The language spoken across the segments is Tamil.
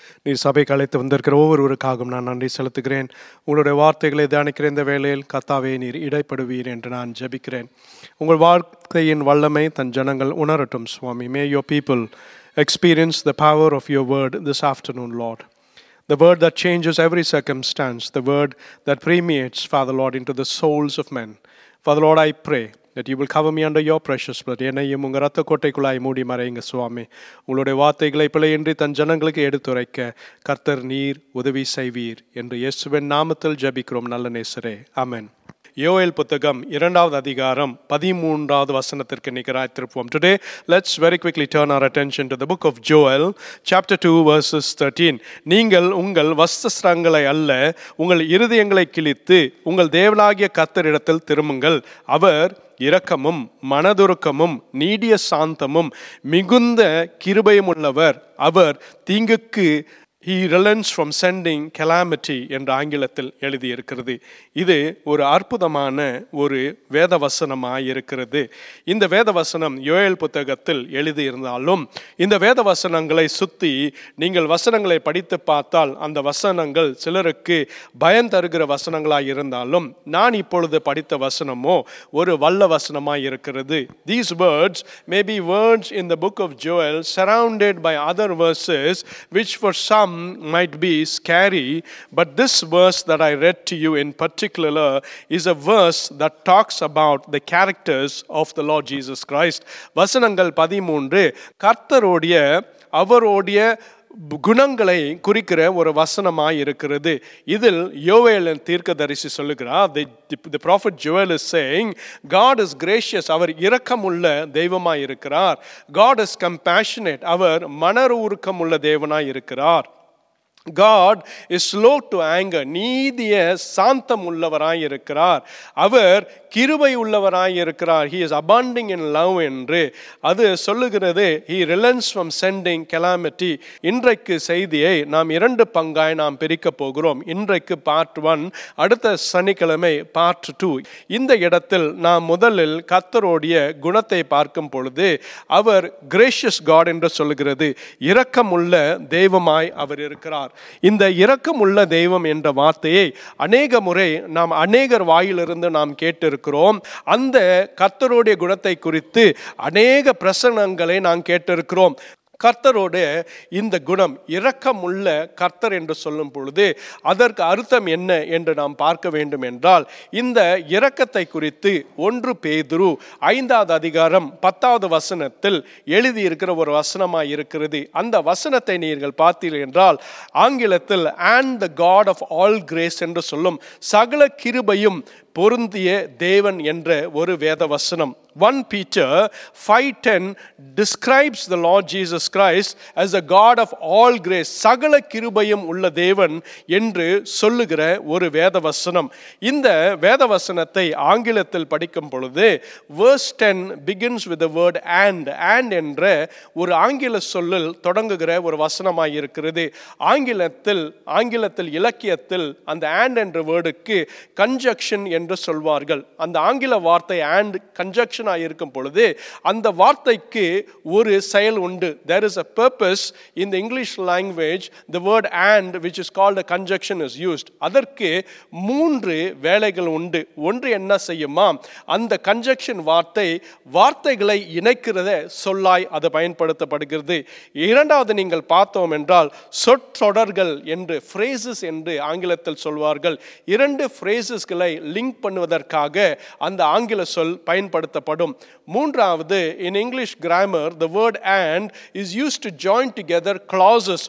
நீர் சபைக்கு அழைத்து வந்திருக்கிற ஒவ்வொருவருக்காகவும் நான் நன்றி செலுத்துகிறேன் உங்களுடைய வார்த்தைகளை தியானிக்கிற இந்த வேளையில் கத்தாவே நீர் இடைப்படுவீர் என்று நான் ஜெபிக்கிறேன் உங்கள் வார்த்தையின் வல்லமை தன் ஜனங்கள் உணரட்டும் சுவாமி may your people experience the power of your word this afternoon Lord The word that changes every circumstance, the word that permeates, Father Lord, into the souls of men. Father Lord, I pray that you will cover me under your precious blood. என்னையும் உங்கள் ரத்த கோட்டைக்குள்ளாய் மூடி மறையுங்க சுவாமி உங்களுடைய வார்த்தைகளை பிழையின்றி தன் ஜனங்களுக்கு எடுத்துரைக்க கர்த்தர் நீர் உதவி செய்வீர் என்று இயேசுவின் நாமத்தில் ஜெபிக்கிறோம் நல்ல நேசரே ஆமென் யோயல் புத்தகம் இரண்டாவது அதிகாரம் பதிமூன்றாவது வசனத்திற்கு நிகராய் திருப்போம் today let's very quickly turn our attention to the book of Joel chapter 2 verses 13 நீங்கள் உங்கள் வஸ்திரங்களை அல்ல உங்கள் இருதயங்களை கிழித்து உங்கள் தேவனாகிய கர்த்தரிடத்தில் திரும்புங்கள் அவர் இரக்கமும் மனதுருக்கமும் நீடிய சாந்தமும் மிகுந்த கிருபையும் உள்ளவர் அவர் தீங்குக்கு he relents from sending calamity என்ற ஆங்கிலத்தில் எழுதியிருக்கிறது இது ஒரு அற்புதமான ஒரு வேத வசனமாக இருக்கிறது இந்த வேத வசனம் யோயல் புத்தகத்தில் எழுதியிருந்தாலும் இந்த வேத வசனங்களை சுற்றி நீங்கள் வசனங்களை படித்து பார்த்தால் அந்த வசனங்கள் சிலருக்கு பயம் தருகிற வசனங்களாக இருந்தாலும் நான் இப்பொழுது படித்த வசனமோ ஒரு வல்ல வசனமாக இருக்கிறது these words may be words in the book of Joel surrounded by other verses which for some might be scary, but this verse that I read to you in particular is a verse that talks about the characters of the Lord Jesus Christ. வசனங்கள் பதிமூன்று கர்த்தருடைய அவருடைய குணங்களை குறிக்கிற ஒரு வசனமாய் இருக்கிறது இதில் யோவேலன் தீர்க்கதரிசி சொல்லுகிறார் the prophet Joel is saying God is gracious அவர் இரக்கமுள்ள தெய்வமாய் இருக்கிறார் காட் இஸ் கம்பேஷனேட் அவர் மனர் உருக்கமுள்ள தேவனாய் இருக்கிறார் God is slow to anger நீதிய சாந்தம் உள்ளவராய் இருக்கிறார் அவர் கிருபை உள்ளவராய் இருக்கிறார் he is abounding in love என்று அது சொல்லுகிறது he relents from sending calamity இன்றைக்கு செய்தியை நாம் இரண்டு பங்காய் நாம் பிரிக்க போகிறோம் இன்றைக்கு பார்ட் ஒன் அடுத்த சனிக்கிழமை பார்ட் டூ இந்த இடத்தில் நாம் முதலில் கத்தருடைய குணத்தை பார்க்கும் பொழுது அவர் கிரேஷியஸ் காட் என்று சொல்லுகிறது இரக்கமுள்ள தெய்வமாய் அவர் இருக்கிறார் இந்த இரக்கமுள்ள தெய்வம் என்ற வார்த்தையை அநேக முறை நாம் அநேகர் வாயிலிருந்து நாம் கேட்டிருக்கிறோம் அந்த கர்த்தருடைய குணத்தை குறித்து அநேக பிரசனங்களை நாம் கேட்டிருக்கிறோம் கர்த்தரோட இந்த குணம் இரக்கமுள்ள கர்த்தர் என்று சொல்லும் பொழுது அதற்கு அர்த்தம் என்ன என்று நாம் பார்க்க வேண்டும் என்றால் இந்த இரக்கத்தை குறித்து ஒன்று பேதுரு ஐந்தாவது அதிகாரம் பத்தாவது வசனத்தில் எழுதியிருக்கிற ஒரு வசனமாக இருக்கிறது அந்த வசனத்தை நீங்கள் பார்த்தீர்கள் என்றால் ஆங்கிலத்தில் and the God of all grace என்று சொல்லும் சகல கிருபையும் பொருந்திய தேவன் என்ற ஒரு வேத வசனம் one Peter five ten describes the Lord Jesus Christ as a God of all grace சகல கிருபையும் உள்ள தேவன் என்று சொல்லுகிற ஒரு வேத வசனம் இந்த வேத வசனத்தை ஆங்கிலத்தில் படிக்கும் பொழுது verse ten begins with word and and என்ற ஒரு ஆங்கில சொல்லில் தொடங்குகிற ஒரு வசனமாக இருக்கிறது ஆங்கிலத்தில் ஆங்கிலத்தில் இலக்கியத்தில் அந்த ஆண்ட் என்ற வேர்டுக்கு கன்ஜக்ஷன் என்று சொல்வார்கள் அந்த ஆங்கில வார்த்தை ஆண்ட் கன்ஜக்ஷனாக இருக்கும் பொழுது அந்த வார்த்தைக்கு ஒரு செயல் உண்டு there is a purpose in the English language the word and which is called a conjunction is used அதற்கு மூன்று வேலைகள் உண்டு ஒன்று என்ன செய்யுமா அந்த கன்ஜக்ஷன் வார்த்தை வார்த்தைகளை இணைக்கிறத சொல்லாய் அது பயன்படுத்தப்படுகிறது இரண்டாவது நீங்கள் பார்த்தோம் என்றால் சொற்றொடர்கள் என்று ஃப்ரேசஸ் என்று ஆங்கிலத்தில் சொல்வார்கள் இரண்டு ஃப்ரேசஸ்களை லிங்க் பண்ணுவதற்காக அந்த ஆங்கில சொல் பயன்படுத்தப்படும் மூன்றாவது in English grammar the word and is use to join together clauses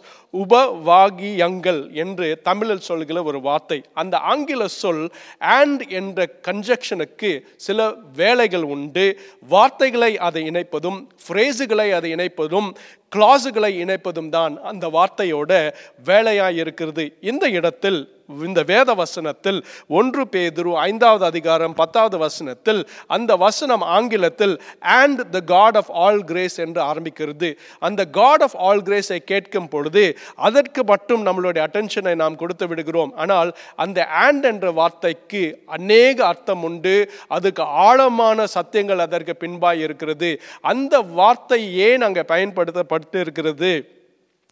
உபவாகியங்கள் என்று தமிழில் சொல்கிற ஒரு வார்த்தை அந்த ஆங்கில சொல் அண்ட் என்ற கன்ஜக்ஷனுக்கு சில வேலைகள் உண்டு வார்த்தைகளை அதை இணைப்பதும் ஃப்ரேஸுகளை அதை இணைப்பதும் கிளாஸுகளை இணைப்பதும் தான் அந்த வார்த்தையோட வேலையாக இருக்கிறது இந்த இடத்தில் இந்த வேத வசனத்தில் ஒன்று பேதுரு ஐந்தாவது அதிகாரம் பத்தாவது வசனத்தில் அந்த வசனம் ஆங்கிலத்தில் and the God of all grace என்று ஆரம்பிக்கிறது அந்த காட் ஆஃப் ஆல் கிரேஸை கேட்கும் பொழுது அதற்கு மட்டும் நம்மளுடைய அட்டென்ஷனை நாம் கொடுத்து விடுகிறோம் ஆனால் அந்த ஆண்ட் என்ற வார்த்தைக்கு அநேக அர்த்தம் உண்டு அதுக்கு ஆழமான சத்தியங்கள் அதற்கு பின்பாய் இருக்கிறது அந்த வார்த்தை ஏன் அங்கே பயன்படுத்தப்பட்டு இருக்கிறது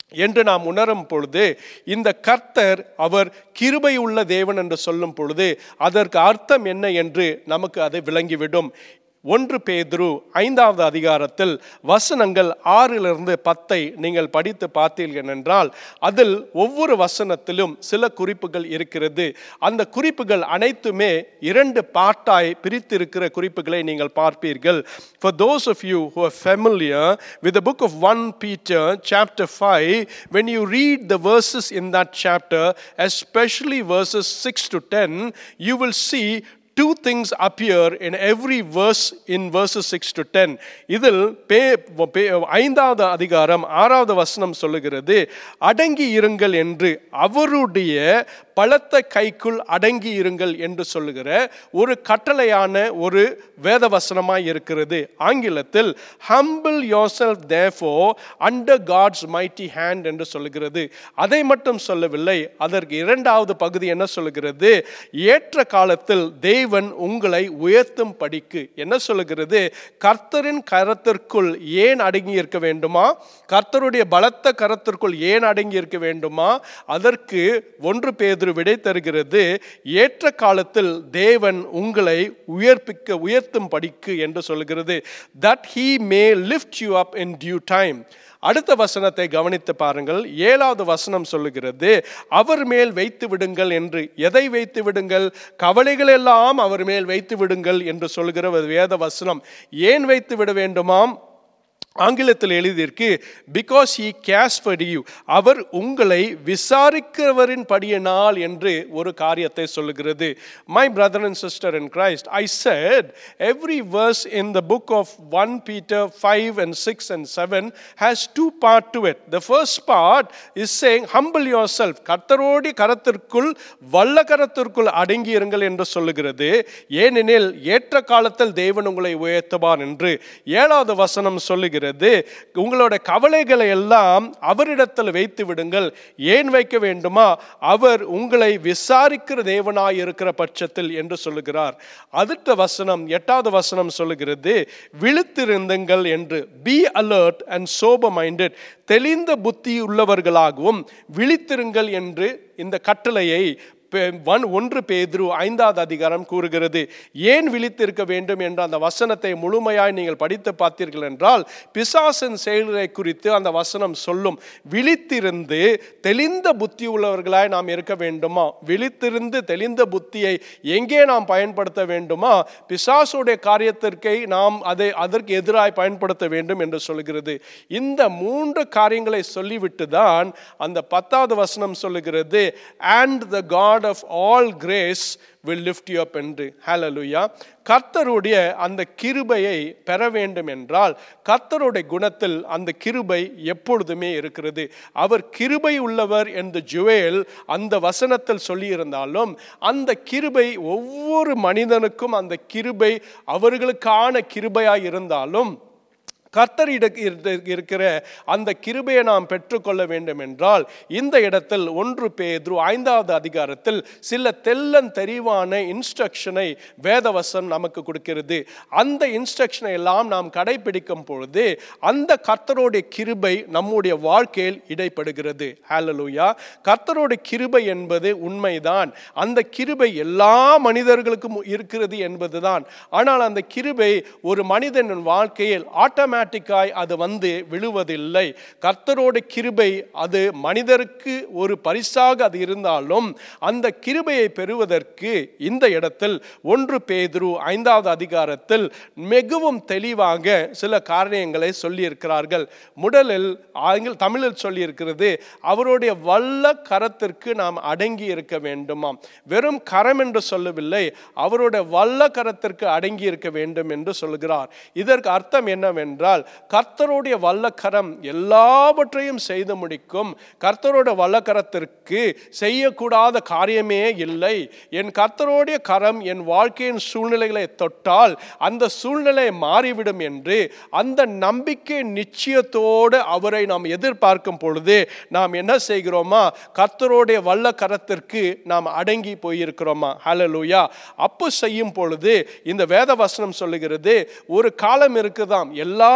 என்று நாம் உணரும் பொழுது இந்த கர்த்தர் அவர் கிருபை உள்ள தேவன் என்று சொல்லும் பொழுது அதற்கு அர்த்தம் என்ன என்று நமக்கு அது விளங்கிவிடும் ஒன்று பேதுரு ஐந்தாவது அதிகாரத்தில் வசனங்கள் ஆறிலிருந்து பத்தை நீங்கள் படித்து பார்த்தீர்கள் என்றால் அதில் ஒவ்வொரு வசனத்திலும் சில குறிப்புகள் இருக்கிறது அந்த குறிப்புகள் அனைத்துமே இரண்டு பாட்டாய் பிரித்திருக்கிற குறிப்புகளை நீங்கள் பார்ப்பீர்கள் For those of you who are familiar with the book of 1 Peter chapter 5 when you read the verses in that chapter especially verses 6 to 10 you will see two things appear in every verse in verses 6 to 10 இதில் பே பே- ஐந்தாவது அதிகாரம் ஆறாவது வசனம் சொல்லுகிறது அடங்கி இருங்கள் என்று அவருடைய பலத்த கைக்குள் அடங்கி இருங்கள் என்று சொல்லுகிற ஒரு கட்டளையான ஒரு வேத வசனமாய் இருக்கிறது ஆங்கிலத்தில் humble yourself therefore under God's mighty hand என்று சொல்லுகிறது அதை மட்டும் சொல்லவில்லை அதற்கு இரண்டாவது பகுதி என்ன சொல்லுகிறது ஏற்ற காலத்தில் தேவன் உங்களை உயர்த்தும் படிக்கு என்ன சொல்லுகிறது கர்த்தரின் கரத்திற்குள் ஏன் அடங்கி இருக்க வேண்டுமா கர்த்தருடைய பலத்த கரத்திற்குள் ஏன் அடங்கி இருக்க வேண்டுமா அதற்கு ஒன்று பேதுரு விடை தருகிறது ஏற்ற காலத்தில் தேவன் உங்களை உயர்ப்பிக்க உயர்த்தும் படிக்கு என்று சொல்கிறது that he may lift you up in due time அடுத்த வசனத்தை கவனித்து பாருங்கள் ஏழாவது வசனம் சொல்லுகிறது அவர் மேல் வைத்து விடுங்கள் என்று எதை வைத்து விடுங்கள் கவலைகள் எல்லாம் அவர் மேல் வைத்து விடுங்கள் என்று சொல்லுகிற ஒரு வேத வசனம் ஏன் வைத்து விட வேண்டுமாம் ஆங்கிலத்தில் எழுதியிருக்கு because he cares for you அவர் உங்களை விசாரிக்கிறவரின் படியினால் என்று ஒரு காரியத்தை சொல்லுகிறது my brother and sister in Christ I said every verse in the book of 1 Peter 5 and 6 and 7 has two part to it the first part is saying humble yourself கர்த்தரோடி கரத்திற்குள் வல்ல கரத்திற்குள் அடங்கி இருங்கள் என்று சொல்லுகிறது ஏனெனில் ஏற்ற காலத்தில் தேவன் உங்களை உயர்த்துவார் என்று ஏழாவது வசனம் சொல்லுகிறது உங்களோட கவலைகளை எல்லாம் அவரிடத்தில் வைத்து விடுங்கள் ஏன் வைக்க வேண்டுமா அவர் உங்களை விசாரிக்கிற தேவனாய் இருக்கிற பட்சத்தில் என்று சொல்லுகிறார் அடுத்த வசனம் எட்டாவது வசனம் சொல்லுகிறது விழித்திருந்துங்கள் என்று be alert and sober minded தெளிந்த புத்தி உள்ளவர்களாகவும் விழித்திருங்கள் என்று இந்த கட்டளையை பே- ஒன் ஒன்று பேதுரு ஐந்தாவது அதிகாரம் கூறுகிறது ஏன் விழித்திருக்க வேண்டும் என்ற அந்த வசனத்தை முழுமையாய் நீங்கள் படித்து பார்த்தீர்கள் என்றால் பிசாசின் செயல்களை குறித்து அந்த வசனம் சொல்லும் விழித்திருந்து தெளிந்த புத்தி உள்ளவர்களாய் நாம் இருக்க வேண்டுமா விழித்திருந்து தெளிந்த புத்தியை எங்கே நாம் பயன்படுத்த வேண்டுமா பிசாசுடைய காரியத்திற்கை நாம் அதை அதற்கு எதிராய் பயன்படுத்த வேண்டும் என்று சொல்கிறது இந்த மூன்று காரியங்களை சொல்லிவிட்டு தான் அந்த பத்தாவது வசனம் சொல்லுகிறது and the God of all grace will lift you up என்று ஹalleluya கர்த்தருடைய அந்த கிருபையை பெற வேண்டும் என்றால் கர்த்தருடைய குணத்தில் அந்த கிருபை எப்பொழுதுமே இருக்கிறது அவர் கிருபை உள்ளவர் என்று ஜுவேல் அந்த வசனத்தில் சொல்லியிருந்தாலும் அந்த கிருபை ஒவ்வொரு மனிதனுக்கும் அந்த கிருபை அவர்களுக்கான கிருபையாய் இருந்தாலும் கர்த்தரிட இருக்கிற அந்த கிருபையை நாம் பெற்றுக்கொள்ள வேண்டும் என்றால் இந்த இடத்தில் ஒன்று பேதுரு ஐந்தாவது அதிகாரத்தில் சில தெல்லன் தெரிவான இன்ஸ்ட்ரக்ஷனை வேதவசம் நமக்கு கொடுக்கிறது அந்த இன்ஸ்ட்ரக்ஷனை எல்லாம் நாம் கடைபிடிக்கும் பொழுது அந்த கர்த்தருடைய கிருபை நம்முடைய வாழ்க்கையில் இடைப்படுகிறது ஹalleluya கர்த்தருடைய கிருபை என்பது உண்மைதான் அந்த கிருபை எல்லா மனிதர்களுக்கும் இருக்கிறது என்பதுதான் ஆனால் அந்த கிருபை ஒரு மனிதனின் வாழ்க்கையில் ஆட்டோமேட்டிக்காய் அது வந்து விழுவதில்லை கர்த்தரோட கிருபை அது மனிதருக்கு ஒரு பரிசாக அது இருந்தாலும் அந்த கிருபையை பெறுவதற்கு இந்த இடத்தில் ஒன்று பேதுரு ஐந்தாவது அதிகாரத்தில் மிகவும் தெளிவாக சில காரியங்களை சொல்லியிருக்கிறார்கள் முதலில் ஆங்கில தமிழில் சொல்லியிருக்கிறது அவருடைய வல்ல கரத்திற்கு நாம் அடங்கி இருக்க வேண்டுமாம் வெறும் கரம் என்று சொல்லவில்லை அவருடைய வல்ல கரத்திற்கு அடங்கி இருக்க வேண்டும் என்று சொல்கிறார் இதற்கு அர்த்தம் என்னவென்றால் கர்த்தருடைய வல்லக்கரம் எல்லாவற்றையும் செய்து முடிக்கும் கர்த்தருடைய வல்லக்கரத்திற்கு செய்யக்கூடாத காரியமே இல்லை என் கர்த்தருடைய கரம் என் வாழ்க்கையின் சூழ்நிலைகளை தொட்டால் அந்த சூழ்நிலை மாறிவிடும் என்று அந்த நம்பிக்கை நிச்சயத்தோடு அவரை நாம் எதிர்பார்க்கும் பொழுது நாம் என்ன செய்கிறோமா கர்த்தருடைய வல்ல கரத்திற்கு நாம் அடங்கி போயிருக்கிறோமா ஹalleluya அப்போ செய்யும் பொழுது இந்த வேத வசனம் சொல்லுகிறது ஒரு காலம் இருக்குதாம் எல்லா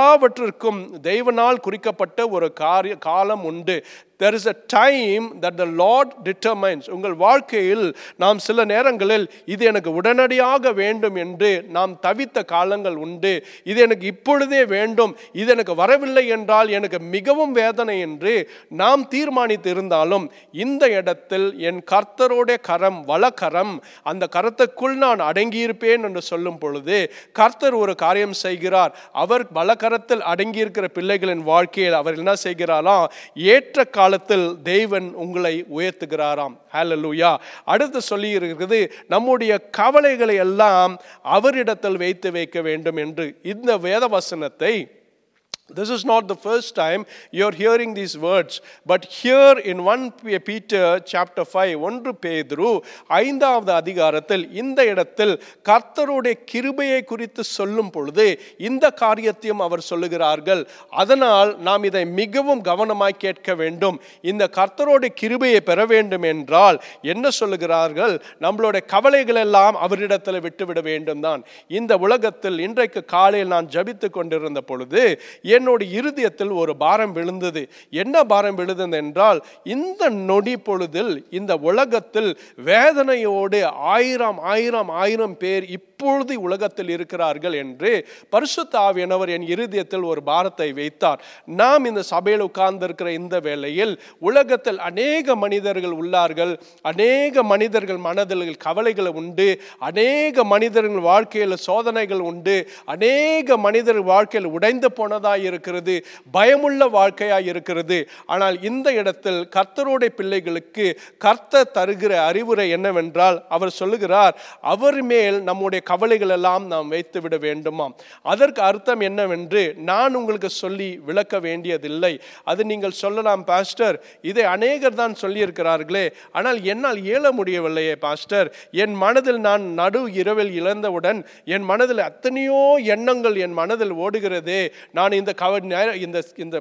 எல்லாவற்றிற்கும் தெய்வனால் குறிக்கப்பட்ட ஒரு காரிய காலம் உண்டு there is a time that the lord determines உங்கள் வாழ்க்கையில் நாம் சில நேரங்களில் இது எனக்கு உடனடியாக வேண்டும் என்று நாம் தவித்த காலங்கள் உண்டு இது எனக்கு இப்பொழுதே வேண்டும் இது எனக்கு வரவில்லை என்றால் எனக்கு மிகவும் வேதனை என்று நாம் தீர்மானித்து இருந்தாலும் இந்த இடத்தில் என் கர்த்தரோட கரம் வலக்கரம் அந்த கரத்துக்குள் நான் அடங்கியிருப்பேன் என்று சொல்லும் பொழுது கர்த்தர் ஒரு காரியம் செய்கிறார் அவர் வலக்கரத்தில் அடங்கியிருக்கிற பிள்ளைகளின் வாழ்க்கையில் அவர் என்ன செய்கிறாராம் ஏற்ற காலத்தில் தேவன் உங்களை உயர்த்துகிறாராம் ஹalleluya அடுத்து சொல்லி இருக்கிறது நம்முடைய கவலைகளை எல்லாம் அவரிடத்தில் வைத்து வைக்க வேண்டும் என்று இந்த வேத வசனத்தை This is not the first time you're hearing these words, but here in 1 Peter chapter 5, ஒன்று பேதுரு ஐந்தாவது அதிகாரத்தில் இந்த இடத்தில் கர்த்தருடைய கிருபையை குறித்து சொல்லும் பொழுது இந்த காரியத்தையும் அவர் சொல்லுகிறார்கள் அதனால் நாம் இதை மிகவும் கவனமாய் கேட்க வேண்டும் இந்த கர்த்தருடைய கிருபையை பெற வேண்டும் என்றால் என்ன சொல்லுகிறார்கள் நம்மளுடைய கவலைகள் எல்லாம் அவரிடத்தில் விட்டுவிட வேண்டும் தான் இந்த உலகத்தில் இன்றைக்கு காலையில் நான் ஜபித்து கொண்டிருந்த பொழுது என்னோட இருதயத்தில் ஒரு பாரம் விழுந்தது என்ன பாரம் விழுந்தது என்றால் இந்த நொடி பொழுதில் இந்த உலகத்தில் வேதனையோடு ஆயிரம் ஆயிரம் ஆயிரம் பேர் இப்பொழுது உலகத்தில் இருக்கிறார்கள் என்று பரிசுத்த ஆவியானவர் என் இருதயத்தில் ஒரு பாரத்தை வைத்தார் நாம் இந்த சபையில் உட்கார்ந்திருக்கிற இந்த வேளையில் உலகத்தில் அநேக மனிதர்கள் உள்ளார்கள் அநேக மனிதர்கள் மனதில் கவலைகள் உண்டு அநேக மனிதர்கள் வாழ்க்கையில் சோதனைகள் உண்டு அநேக மனிதர்கள் வாழ்க்கையில் உடைந்து போனதாய் இருக்கிறது பயமுள்ள வாழ்க்கையாய் இருக்கிறது ஆனால் இந்த இடத்தில் கர்த்தருடைய பிள்ளைகளுக்கு கர்த்தர் தருகிற அறிவுரை என்னவென்றால் அவர் சொல்லுகிறார் அவர் மேல் நம்முடைய கவலைகள் எல்லாம் நாம் வைத்து விட வேண்டுமாம் அதற்கு அர்த்தம் என்னவென்று நான் உங்களுக்கு சொல்லி விளக்க வேண்டியதில்லை அது நீங்கள் சொல்லலாம் பாஸ்டர் இதை அநேகர் தான் சொல்லியிருக்கிறார்களே ஆனால் என்னால் இயல முடியவில்லையே பாஸ்டர் என் மனதில் நான் நடு இரவில் இழந்தவுடன் என் மனதில் எத்தனையோ எண்ணங்கள் என் மனதில் ஓடுகிறதே நான் இந்த கவ நேர- இந்த இந்த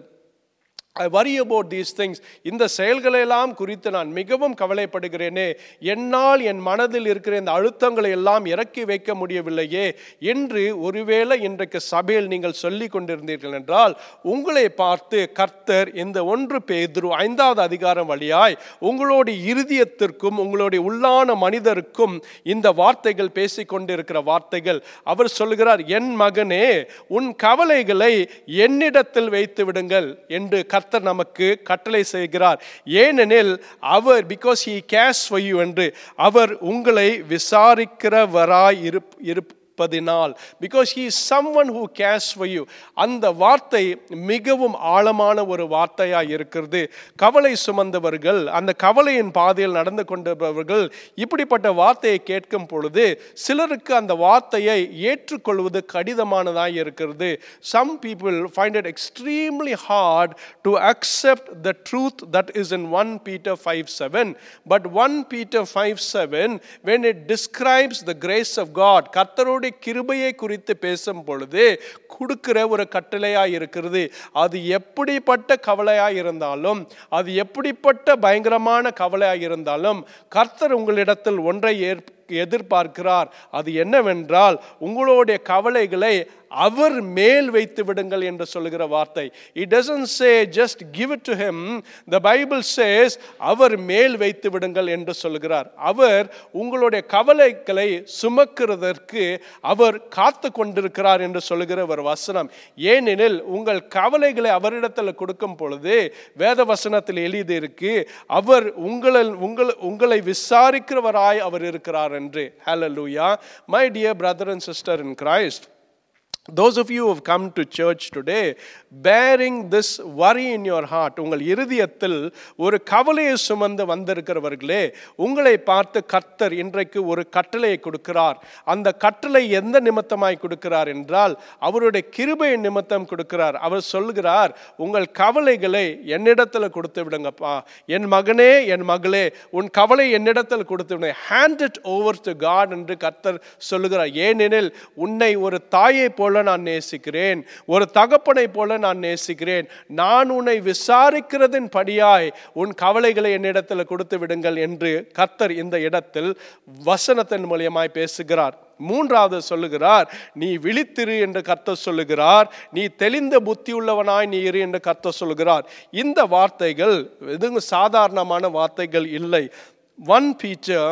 ஐ வரி அபவுட் தீஸ் திங்ஸ் இந்த செயல்களெல்லாம் குறித்து நான் மிகவும் கவலைப்படுகிறேனே என்னால் என் மனதில் இருக்கிற இந்த அழுத்தங்களை எல்லாம் இறக்கி வைக்க முடியவில்லையே என்று ஒருவேளை இன்றைக்கு சபையில் நீங்கள் சொல்லி கொண்டிருந்தீர்கள் என்றால் உங்களை பார்த்து கர்த்தர் இந்த ஒன்று பேதுரு ஐந்தாவது அதிகாரம் வழியாய் உங்களுடைய இருதயத்திற்கும் உங்களுடைய உள்ளான மனிதருக்கும் இந்த வார்த்தைகள் பேசிக் கொண்டிருக்கிற வார்த்தைகள் அவர் சொல்கிறார் என் மகனே உன் கவலைகளை என்னிடத்தில் வைத்து விடுங்கள் என்று கர்த்தர் நமக்கு கட்டளை செய்கிறார் ஏனெனில் அவர் because he cares for you என்று அவர் உங்களை விசாரிக்கிறவராய் இருப் இருப்பதினால் because he is someone who cares for you அந்த வார்த்தை மிகவும் ஆழமான ஒரு வார்த்தையாய் இருக்கிறது கவலை சுமந்தவர்கள் அந்த கவலையின் பாதையில் நடந்து கொண்டவர்கள் இப்படிப்பட்ட வார்த்தையை கேட்கும் பொழுது சிலருக்கு அந்த வார்த்தையை ஏற்றுக்கொள்வது கடினமானதாய் இருக்கிறது some people find it extremely hard to accept the truth that is in 1 Peter 5 7 but 1 Peter 5 7 when it describes the grace of God கர்த்தருடைய கிருபையை குறித்து பேசும் பொழுது கொடுக்கிற ஒரு கட்டளையாய் இருக்கிறது அது எப்படிப்பட்ட கவலையாய் இருந்தாலும் அது எப்படிப்பட்ட பயங்கரமான கவலையாய் இருந்தாலும் கர்த்தர் உங்களிடத்தில் ஒன்றை ஏற் எதிர்பார்க்கிறார் அது என்னவென்றால் உங்களுடைய கவலைகளை அவர் மேல் வைத்து விடுங்கள் என்று சொல்லுகிற வார்த்தை it doesn't say just give it to him the bible says அவர் மேல் வைத்து விடுங்கள் என்று சொல்லுகிறார் அவர் உங்களுடைய கவலைகளை சுமக்கிறதற்கு அவர் காத்து கொண்டிருக்கிறார் என்று சொல்லுகிற ஒரு வசனம் ஏனெனில் உங்கள் கவலைகளை அவரிடத்தில் கொடுக்கும் பொழுது வேத வசனத்தில் எழுதி இருக்கு அவர் உங்களை உங்கள் உங்களை விசாரிக்கிறவராய் அவர் இருக்கிறார் என்று ஹalleluya my dear brother and sister in christ those of you who have come to church today bearing this worry in your heart உங்கள் இருதயத்தில் ஒரு கவலையை சுமந்து வந்திருக்கிறவர்களே உங்களை பார்த்து கர்த்தர் இன்றைக்கு ஒரு கட்டளையை கொடுக்கிறார் அந்த கட்டளை எந்த நிமித்தமாய் கொடுக்கிறார் என்றால் அவருடைய கிருபை நிமித்தம் கொடுக்கிறார் அவர் சொல்கிறார் உங்கள் கவலைகளை என்னிடத்தில் கொடுத்து விடுங்கப்பா என் மகனே என் மகளே உன் கவலை என்னிடத்தில் கொடுத்து விடுங்க hand it over to God என்று கர்த்தர் சொல்லுகிறார் ஏனெனில் உன்னை ஒரு தாயை போல போல நான் நேசிக்கிறேன் ஒரு தகப்பனை போல நான் நேசிக்கிறேன் நான் உன்னை விசாரிக்கிறதின் படியாய் உன் கவலைகளை என்னிடத்தில் கொடுத்து விடுங்கள் என்று கர்த்தர் இந்த இடத்தில் வசனத்தின் மூலியமாய் பேசுகிறார் மூன்றாவது சொல்லுகிறார் நீ விழித்திரு என்று கர்த்தர் சொல்லுகிறார் நீ தெளிந்த புத்தி உள்ளவனாய் நீ இரு என்று கர்த்தர் சொல்லுகிறார் இந்த வார்த்தைகள் எதுவும் சாதாரணமான வார்த்தைகள் இல்லை one Peter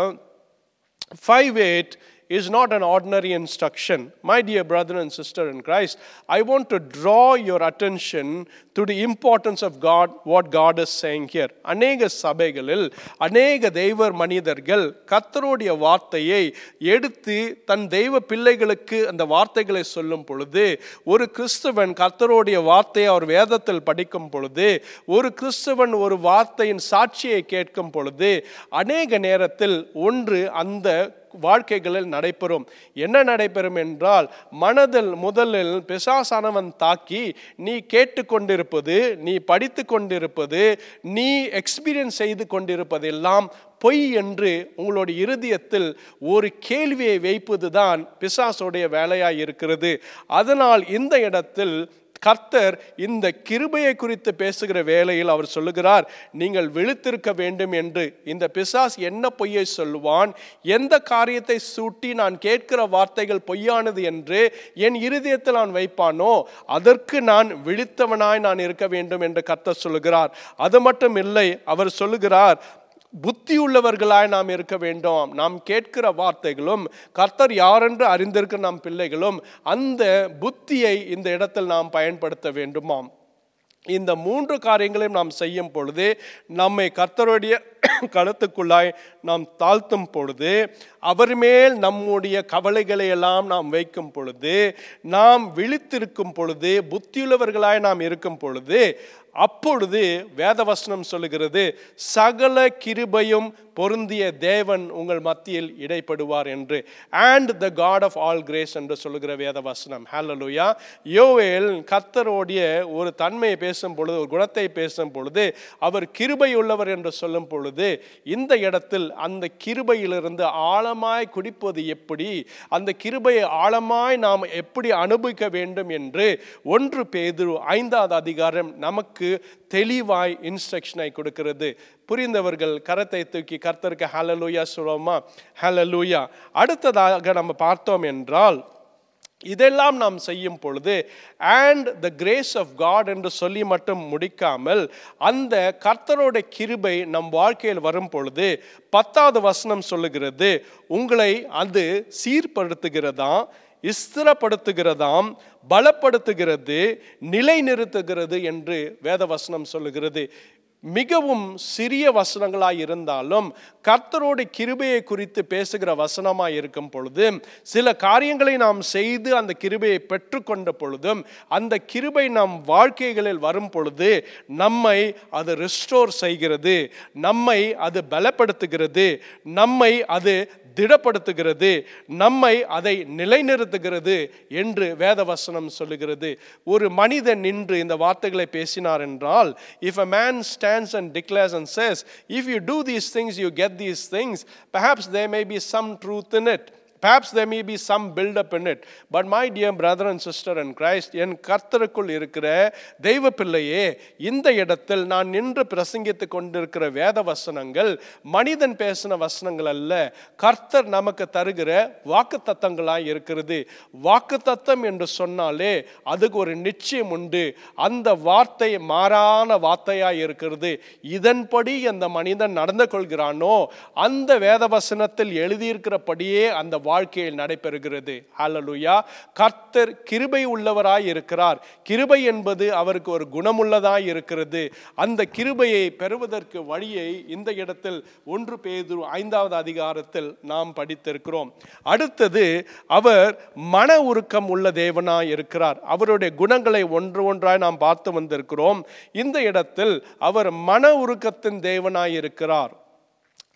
five eight is not an ordinary instruction. My dear brother and sister in Christ, I want to draw your attention to the importance of God, what God is saying here. அநேக சபைகளில் அநேக தெய்வ மனிதர்கள் கர்த்தருடைய வார்த்தையை எடுத்து தன் தெய்வ பிள்ளைகளுக்கு அந்த வார்த்தைகளை சொல்லும் பொழுது ஒரு கிறிஸ்தவன் கர்த்தருடைய வார்த்தையை அவர் வேதத்தில் படிக்கும் பொழுது ஒரு கிறிஸ்தவன் ஒரு வார்த்தையின் சாட்சியை கேட்கும் பொழுது அநேக நேரத்தில் ஒன்று அந்த வாழ்க்கைகளில் நடைபெறும் என்ன நடைபெறும் என்றால் மனதில் முதலில் பிசாசானவன் தாக்கி நீ கேட்டுக்கொண்டிருப்பது நீ படித்து கொண்டிருப்பது நீ எக்ஸ்பீரியன்ஸ் செய்து கொண்டிருப்பதெல்லாம் பொய் என்று உங்களுடைய இருதயத்தில் ஒரு கேள்வியை வைப்பதுதான் பிசாசுடைய வேலையாய் இருக்கிறது அதனால் இந்த இடத்தில் கர்த்தர் இந்த கிருபையை குறித்து பேசுகிற வேளையில் அவர் சொல்லுகிறார் நீங்கள் விழித்திருக்க வேண்டும் என்று இந்த பிசாஸ் என்ன பொய்யை சொல்லுவான் எந்த காரியத்தை சூட்டி நான் கேட்கிற வார்த்தைகள் பொய்யானது என்று என் இருதயத்தில் நான் வைப்பானோ அதற்கு நான் விழித்தவனாய் நான் இருக்க வேண்டும் என்று கர்த்தர் சொல்லுகிறார் அது மட்டும் இல்லை அவர் சொல்லுகிறார் புத்தி உள்ளவர்களாய் நாம் இருக்க வேண்டும் நாம் கேட்கிற வார்த்தைகளும் கர்த்தர் யாரென்று அறிந்திருக்கிற நம் பிள்ளைகளும் அந்த புத்தியை இந்த இடத்தில் நாம் பயன்படுத்த வேண்டுமாம் இந்த மூன்று காரியங்களையும் நாம் செய்யும் பொழுது நம்மை கர்த்தருடைய கருத்துக்குள்ளாய் நாம் தாழ்த்தும் பொழுது அவர் மேல் நம்முடைய கவலைகளை எல்லாம் நாம் வைக்கும் பொழுது நாம் விழித்திருக்கும் பொழுது புத்தியுள்ளவர்களாய் நாம் இருக்கும் பொழுது அப்பொழுது வேதவசனம் சொல்லுகிறது சகல கிருபையும் பொருந்திய தேவன் உங்கள் மத்தியில் இடைப்படுவார் என்று and the God of all grace என்று சொல்லுகிற வேதவசனம் ஹalleluya யோவேல் கர்த்தரோடைய ஒரு தன்மையை பேசும் பொழுது ஒரு குணத்தை பேசும் பொழுது அவர் கிருபை உள்ளவர் என்று சொல்லும் பொழுது இந்த இடத்தில் அந்த கிருபையிலிருந்து ஆழமாய் குடிப்பது எப்படி அந்த கிருபையை ஆழமாய் நாம் எப்படி அனுபவிக்க வேண்டும் என்று ஒன்று பேதுரு ஐந்தாவது அதிகாரம் நமக்கு தெளிவாய் இன்ஸ்ட்ரக்ஷனை கொடுக்கிறது புரிந்தவர்கள் கரத்தை தூக்கி கர்த்தருக்கு ஹalleluya சொல்லுவோமா ஹalleluya அடுத்ததாக நம்ம பார்த்தோம் என்றால் இதெல்லாம் நாம் செய்யும் பொழுது and the grace of God என்று சொல்லி மட்டும் முடிக்காமல் அந்த கர்த்தரோட கிருபை நம் வாழ்க்கையில் வரும் பொழுது பத்தாவது வசனம் சொல்லுகிறது உங்களை அது சீர்படுத்துகிறதாம் ஸ்திரப்படுத்துகிறதாம் பலப்படுத்துகிறது நிலைநிறுத்துகிறது என்று வேதவசனம் சொல்லுகிறது மிகவும் சிறிய வசனங்களாய் இருந்தாலும் கர்த்தரோட கிருபையை குறித்து பேசுகிற வசனமாய் இருக்கும் பொழுது சில காரியங்களை நாம் செய்து அந்த கிருபையை பெற்றுக்கொண்ட பொழுதும் அந்த கிருபை நம் வாழ்க்கைகளில் வரும் பொழுது நம்மை அது ரிஸ்டோர் செய்கிறது நம்மை அது பலப்படுத்துகிறது நம்மை அது திடப்படுத்துகிறது நம்மை அதை நிலைநிறுத்துகிறது என்று வேதவசனம் சொல்லுகிறது ஒரு மனிதன் நின்று இந்த வார்த்தைகளை பேசினார் என்றால் if a man stands and declares and says if you do these things you get these things perhaps there may be some truth in it perhaps there may be some build up in it but my dear brother and sister in christ என் கர்த்தருக்குள் இருக்கிற தெய்வ பிள்ளையே இந்த இடத்தில் நான் நின்று பிரசங்கித்துக் கொண்டிருக்கிற வேத வசனங்கள் மனிதன் பேசின வசனங்கள் அல்ல கர்த்தர் நமக்கு தருகிற வாக்கு தத்தங்களாய் இருக்கிறது வாக்கு தத்தம் என்று சொன்னாலே அதுக்கு ஒரு நிச்சயம் உண்டு அந்த வார்த்தை மாறான வார்த்தையாய் இருக்கிறது இதன்படி அந்த மனிதன் நடந்து கொள்கிறானோ அந்த வேத வசனத்தில் எழுதியிருக்கிறபடியே அந்த வாழ்க்கையில் நடைபெறுகிறது ஹalleluya கர்த்தர் கிருபை உள்ளவராய் இருக்கிறார் கிருபை என்பது அவருக்கு ஒரு குணமுள்ளதாய் இருக்கிறது அந்த கிருபையை பெறுவதற்கு வழியை இந்த இடத்தில் ஒன்று பேதுரு ஐந்தாவது அதிகாரத்தில் நாம் படித்திருக்கிறோம் அடுத்தது அவர் மன உருக்கம் உள்ள தேவனாய் இருக்கிறார் அவருடைய குணங்களை ஒன்று ஒன்றாய் நாம் பார்த்து வந்திருக்கிறோம் இந்த இடத்தில் அவர் மன உருக்கத்தின் தேவனாய் இருக்கிறார்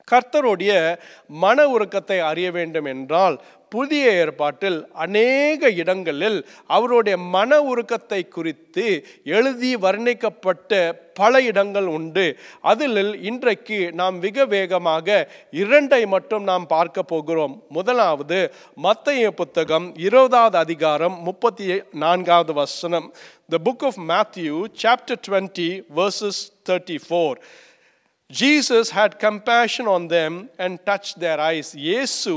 கர்த்தருடைய மன உருக்கத்தை அறிய வேண்டும் என்றால் புதிய ஏற்பாட்டில் அநேக இடங்களில் அவருடைய மன உருக்கத்தை குறித்து எழுதி வர்ணிக்கப்பட்ட பல இடங்கள் உண்டு அதில் இன்றைக்கு நாம் மிக வேகமாக இரண்டை மட்டும் நாம் பார்க்க போகிறோம் முதலாவது மத்தேயு புத்தகம் இருபதாவது அதிகாரம் முப்பத்தி நான்காவது வசனம் the book of Matthew chapter twenty verses thirty four Jesus had compassion on them and touched their eyes. இயேசு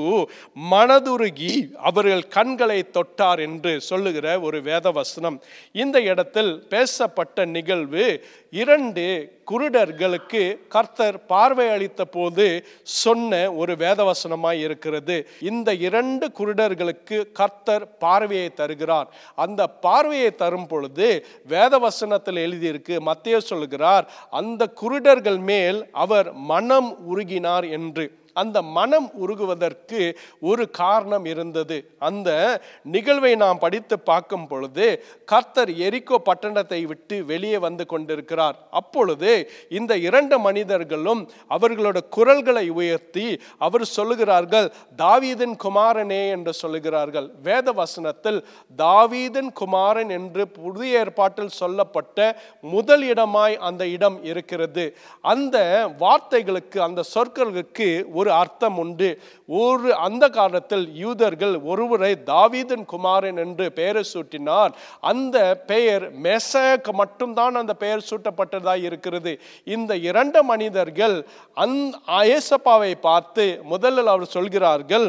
மனதுருகி அவர்கள் கண்களை தொட்டார் என்று சொல்லுகிற ஒரு வேத வசனம் இந்த இடத்தில் பேசப்பட்ட நிகழ்வு இரண்டு குருடர்களுக்கு கர்த்தர் பார்வை அளித்த போது சொன்ன ஒரு வேதவசனமாய் இருக்கிறது இந்த இரண்டு குருடர்களுக்கு கர்த்தர் பார்வையை தருகிறார் அந்த பார்வையை தரும் பொழுது வேதவசனத்தில் எழுதியிருக்கு மத்திய சொல்கிறார் அந்த குருடர்கள் மேல் அவர் மனம் உருகினார் என்று அந்த மனம் உருகுவதற்கு ஒரு காரணம் இருந்தது அந்த நிகழ்வை நாம் படித்து பார்க்கும் பொழுது கர்த்தர் எரிக்கோ பட்டணத்தை விட்டு வெளியே வந்து கொண்டிருக்கிறார் அப்பொழுது இந்த இரண்டு மனிதர்களும் அவர்களோட குரல்களை உயர்த்தி அவர் சொல்லுகிறார்கள் தாவீதின் குமாரனே என்று சொல்லுகிறார்கள் வேத வசனத்தில் தாவீதின் குமாரன் என்று புதிய ஏற்பாட்டில் சொல்லப்பட்ட முதல் இடமாய் அந்த இடம் இருக்கிறது அந்த வார்த்தைகளுக்கு அந்த சொற்களுக்கு ஒரு அர்த்தம் உண்டு ஒரு அந்த காலத்தில் யூதர்கள் ஒருவரை தாவீதன் குமாரன் என்று பெயரை சூட்டினார் அந்த பெயர் மெசேக் மட்டும்தான் அந்த பெயர் சூட்டப்பட்டதாக இருக்கிறது இந்த இரண்டு மனிதர்கள் அந் ஏசப்பாவை பார்த்து முதலில் அவர் சொல்கிறார்கள்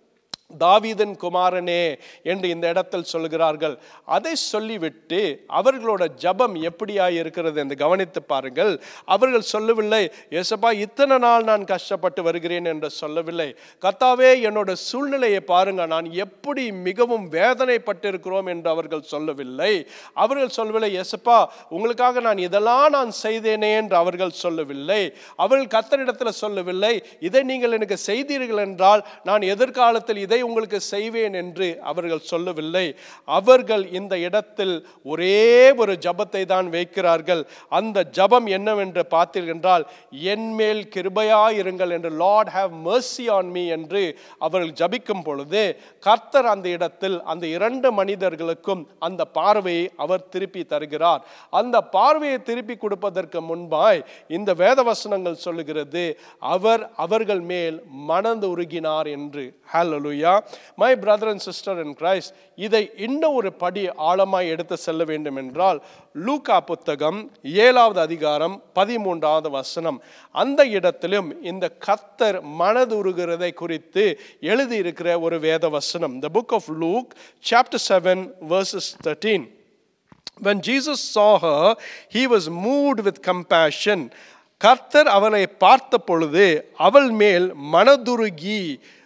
தாவீதன் குமாரனே என்று இந்த இடத்தில் சொல்கிறார்கள் அதை சொல்லிவிட்டு அவர்களோட ஜபம் எப்படியாய் இருக்கிறது என்று கவனித்து பாருங்கள் அவர்கள் சொல்லவில்லை ஏசப்பா இத்தனை நாள் நான் கஷ்டப்பட்டு வருகிறேன் என்று சொல்லவில்லை கத்தாவே என்னோட சூழ்நிலையை பாருங்க நான் எப்படி மிகவும் வேதனைப்பட்டிருக்கிறோம் என்று அவர்கள் சொல்லவில்லை அவர்கள் சொல்லவில்லை ஏசப்பா உங்களுக்காக நான் இதெல்லாம் நான் செய்தேனே என்று அவர்கள் சொல்லவில்லை அவர்கள் கத்தரிடத்தில் சொல்லவில்லை இதை நீங்கள் எனக்கு செய்தீர்கள் என்றால் நான் எதிர்காலத்தில் இதை உங்களுக்கு செய்வேன் என்று அவர்கள் சொல்லவில்லை அவர்கள் இந்த இடத்தில் ஒரே ஒரு ஜபத்தை தான் வைக்கிறார்கள் அந்த ஜபம் என்னவென்று பார்த்தீர்கள் என்றால் என்மேல் கிருபையாயிருங்கள் என்று Lord have mercy on me என்று அவர்கள் ஜபிக்கும் பொழுது கர்த்தர் அந்த இடத்தில் அந்த இரண்டு மனிதர்களுக்கும் அந்த பார்வையை அவர் திருப்பி தருகிறார் அந்த பார்வையை திருப்பி கொடுப்பதற்கு முன்பாய் இந்த வேதவசனங்கள் சொல்லுகிறது அவர் அவர்கள் மேல் மனது உருகினார் என்று ஹalleluya my brother and sister in Christ இதை இன்னும் ஒரு படி ஆழமாய் எடுத்து செல்ல வேண்டும் என்றால் லூகா புத்தகம் ஏழாவது அதிகாரம் பதிமூன்றாவது வசனம் அந்த இடத்திலும் இந்த கத்தர் மனதுருகிறதை குறித்து எழுதியிருக்கிற ஒரு வேத வசனம் the book of Luke chapter seven verses thirteen when Jesus saw her, he was moved with compassion. கர்த்தர் அவளை பார்த்த பொழுது அவள் மேல் மனதுருகி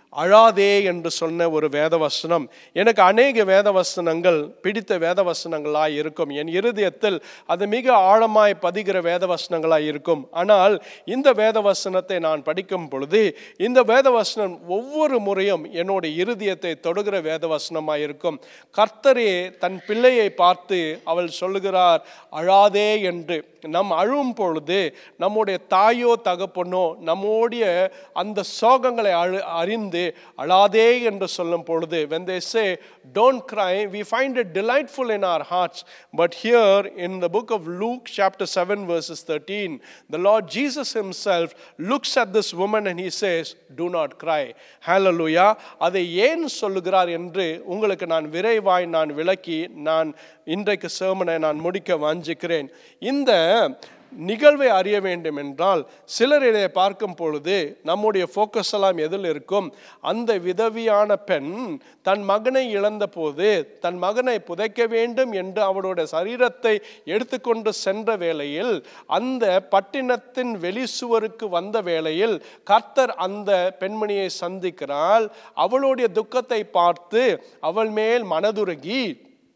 அழாதே என்று சொன்ன ஒரு வேதவசனம் எனக்கு அநேக வேதவசனங்கள் பிடித்த வேதவசனங்களாய் இருக்கும் என் இருதயத்தில் அது மிக ஆழமாய் பதிகிற வேதவசனங்களாய் இருக்கும் ஆனால் இந்த வேதவசனத்தை நான் படிக்கும் பொழுது இந்த வேதவசனம் ஒவ்வொரு முறையும் என்னோட இருதயத்தை தொடுகிற வேதவசனமாய் இருக்கும் கர்த்தரே தன் பிள்ளையை பார்த்து அவள் சொல்லுகிறார் அழாதே என்று நம் அழும் பொழுது நம்முடைய தாயோ தகப்பனோ நம்முடைய அந்த சோகங்களை அழு அறிந்து அழாதே என்று சொல்லும் பொழுது when they say don't cry we find it delightful in our hearts but here in the book of Luke chapter 7 verses 13 the Lord Jesus himself looks at this woman and he says do not cry hallelujah அதை ஏன் சொல்லுகிறார் என்று உங்களுக்கு நான் விரைவாய் நான் விளக்கி நான் இன்றைக்கு சேமனை நான் முடிக்க வாஞ்சிக்கிறேன் இந்த நிகழ்வை அறிய வேண்டும் என்றால் சிலர் இதை பார்க்கும் பொழுது நம்முடைய ஃபோக்கஸ் எல்லாம் எதில் இருக்கும் அந்த விதவியான பெண் தன் மகனை இழந்த போது தன் மகனை புதைக்க வேண்டும் என்று அவளுடைய சரீரத்தை எடுத்துக்கொண்டு சென்ற வேளையில் அந்த பட்டினத்தின் வெளிசுவருக்கு வந்த வேளையில் கர்த்தர் அந்த பெண்மணியை சந்திக்கிறாள் அவளுடைய துக்கத்தை பார்த்து அவள் மேல் மனதுருகி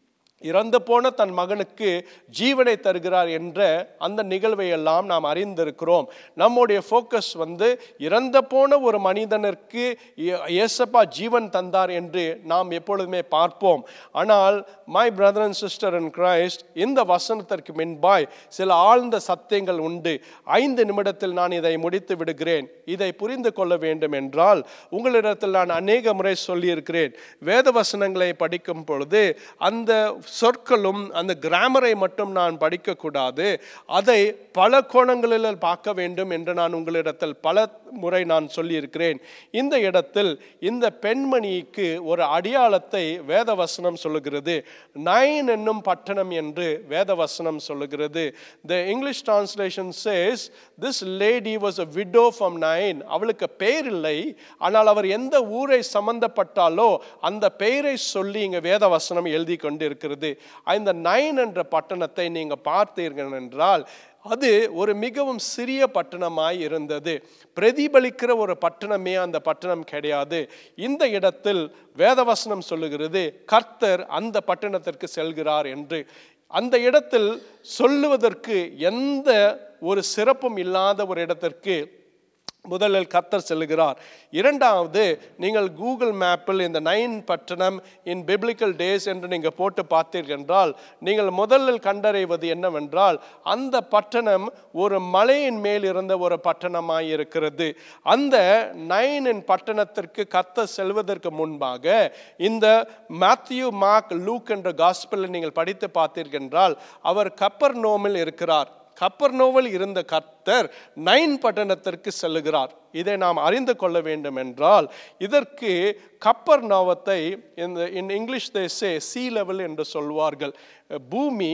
இறந்து போன தன் மகனுக்கு ஜீவனை தருகிறார் என்ற அந்த நிகழ்வை எல்லாம் நாம் அறிந்திருக்கிறோம் நம்முடைய ஃபோக்கஸ் வந்து இறந்து போன ஒரு மனிதனுக்கு இய- இயேசப்பா ஜீவன் தந்தார் என்று நாம் எப்பொழுதுமே பார்ப்போம் ஆனால் my brother and sister and Christ இந்த வசனத்திற்கு முன்பாய் சில ஆழ்ந்த சத்தியங்கள் உண்டு ஐந்து நிமிடத்தில் நான் இதை முடித்து விடுகிறேன் இதை புரிந்து கொள்ள வேண்டும் என்றால் உங்களிடத்தில் நான் அநேக முறை சொல்லியிருக்கிறேன் வேத வசனங்களை படிக்கும் பொழுது அந்த சொற்களும் அந்த கிராமரை மட்டும் நான் படிக்கக்கூடாது அதை பல கோணங்களில் பார்க்க வேண்டும் என்று நான் உங்களிடத்தில் பல முறை நான் சொல்லியிருக்கிறேன் இந்த இடத்தில் இந்த பெண்மணிக்கு ஒரு அடையாளத்தை வேத வசனம் சொல்லுகிறது நைன் என்னும் பட்டணம் என்று வேத வசனம் சொல்லுகிறது the English translation says this lady was a widow from Nain அவளுக்கு பெயர் இல்லை ஆனால் அவர் எந்த ஊரை சம்பந்தப்பட்டாலோ அந்த பெயரை சொல்லி இங்க வேத வசனம் எழுதி கொண்டிருக்கிறது இந்த நைன் என்ற பட்டணத்தை நீங்க பார்த்தீர்கள் என்றால் அது ஒரு மிகவும் சிறிய பட்டணமாய் இருந்தது பிரதிபலிக்கிற ஒரு பட்டணமே அந்த பட்டணம் கிடையாது இந்த இடத்தில் வேதவசனம் சொல்லுகிறது கர்த்தர் அந்த பட்டணத்திற்கு செல்கிறார் என்று அந்த இடத்தில் சொல்லுவதற்கு எந்த ஒரு சிறப்பும் இல்லாத ஒரு இடத்திற்கு முதலில் கத்தர் செல்லுகிறார் இரண்டாவது நீங்கள் கூகுள் மேப்பில் இந்த நைன் பட்டணம் இன் பிப்ளிக்கல் டேஸ் என்று நீங்கள் போட்டு பார்த்தீர்கள் என்றால் நீங்கள் முதலில் கண்டறிவது என்னவென்றால் அந்த பட்டணம் ஒரு மலையின் மேல் இருந்த ஒரு பட்டணமாய் இருக்கிறது அந்த நைனின் பட்டணத்திற்கு கத்தர் செல்வதற்கு முன்பாக இந்த மேத்யூ மார்க் லூக் என்ற காஸ்பிளில் நீங்கள் படித்து பார்த்தீர்கள் என்றால் அவர் கப்பர் நோமில் இருக்கிறார் கப்பர்னோவில் இருந்த கர்த்தர் நைன் பட்டணத்திற்கு செல்லுகிறார் இதை நாம் அறிந்து கொள்ள வேண்டும் என்றால் இதற்கு கப்பர் நோவத்தை இந்த in English they say sea level என்று சொல்வார்கள் பூமி